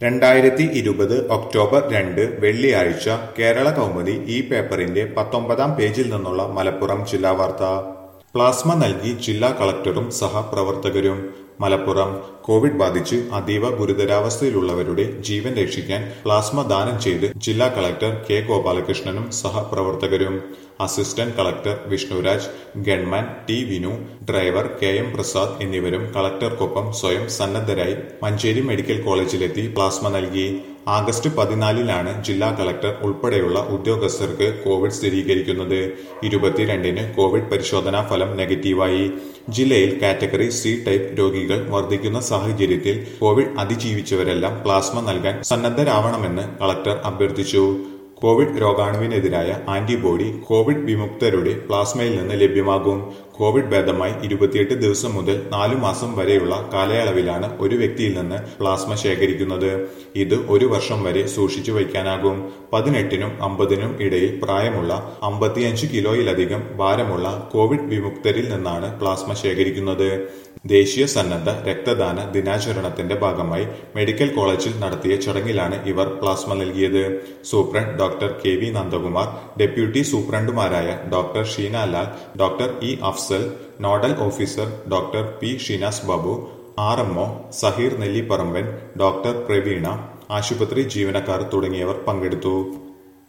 രണ്ടായിരത്തി ഇരുപത് ഒക്ടോബർ രണ്ട് വെള്ളിയാഴ്ച കേരള കൗമുദി ഈ പേപ്പറിന്റെ പത്തൊമ്പതാം പേജിൽ നിന്നുള്ള മലപ്പുറം ജില്ലാ വാർത്ത പ്ലാസ്മ നൽകി ജില്ലാ കളക്ടറും സഹപ്രവർത്തകരും മലപ്പുറം കോവിഡ് ബാധിച്ച് അതീവ ഗുരുതരാവസ്ഥയിലുള്ളവരുടെ ജീവൻ രക്ഷിക്കാൻ പ്ലാസ്മ ദാനം ചെയ്ത് ജില്ലാ കളക്ടർ കെ ഗോപാലകൃഷ്ണനും സഹപ്രവർത്തകരും assistant collector Vishnuraj gunman T Vinu driver K M Prasad എന്നിവരും കളക്ടർക്കൊപ്പം സ്വയം സന്നദ്ധരായി മഞ്ചേരി മെഡിക്കൽ കോളേജിലെത്തി പ്ലാസ്മ നൽകി ആഗസ്റ്റ് പതിനാലിനാണ് ജില്ലാ കളക്ടർ ഉൾപ്പെടെയുള്ള ഉദ്യോഗസ്ഥർക്ക് കോവിഡ് സ്ഥിരീകരിക്കുന്നത് ഇരുപത്തിരണ്ടിന് കോവിഡ് പരിശോധനാ ഫലം നെഗറ്റീവായി ജില്ലയിൽ കാറ്റഗറി സി ടൈപ്പ് രോഗികൾ വർദ്ധിക്കുന്ന സാഹചര്യത്തിൽ കോവിഡ് അതിജീവിച്ചവരെല്ലാം പ്ലാസ്മ നൽകാൻ സന്നദ്ധരാവണമെന്ന് കളക്ടർ അഭ്യർത്ഥിച്ചു കോവിഡ് രോഗാണുവിനെതിരായ ആന്റിബോഡി കോവിഡ് വിമുക്തരുടെ പ്ലാസ്മയിൽ നിന്ന് ലഭ്യമാകും കോവിഡ് ഭേദമായി ഇരുപത്തിയെട്ട് ദിവസം മുതൽ നാലു മാസം വരെയുള്ള കാലയളവിലാണ് ഒരു വ്യക്തിയിൽ നിന്ന് പ്ലാസ്മ ശേഖരിക്കുന്നത് ഇത് ഒരു വർഷം വരെ സൂക്ഷിച്ചു വയ്ക്കാനാകും പതിനെട്ടിനും അമ്പതിനും ഇടയിൽ പ്രായമുള്ള അമ്പത്തിയഞ്ച് കിലോയിലധികം ഭാരമുള്ള കോവിഡ് വിമുക്തരിൽ നിന്നാണ് പ്ലാസ്മ ശേഖരിക്കുന്നത് ദേശീയ സന്നദ്ധ രക്തദാന ദിനാചരണത്തിന്റെ ഭാഗമായി മെഡിക്കൽ കോളേജിൽ നടത്തിയ ചടങ്ങിലാണ് ഇവർ പ്ലാസ്മ നൽകിയത് superintendent doctor K V Nandakumar deputy സൂപ്രണ്ടുമാരായ doctor Sheena Lal doctor E Afsal nodal officer doctor P Shinas Babu R MO Saheer Nellipparamban doctor Praveena ആശുപത്രി ജീവനക്കാർ തുടങ്ങിയവർ പങ്കെടുത്തു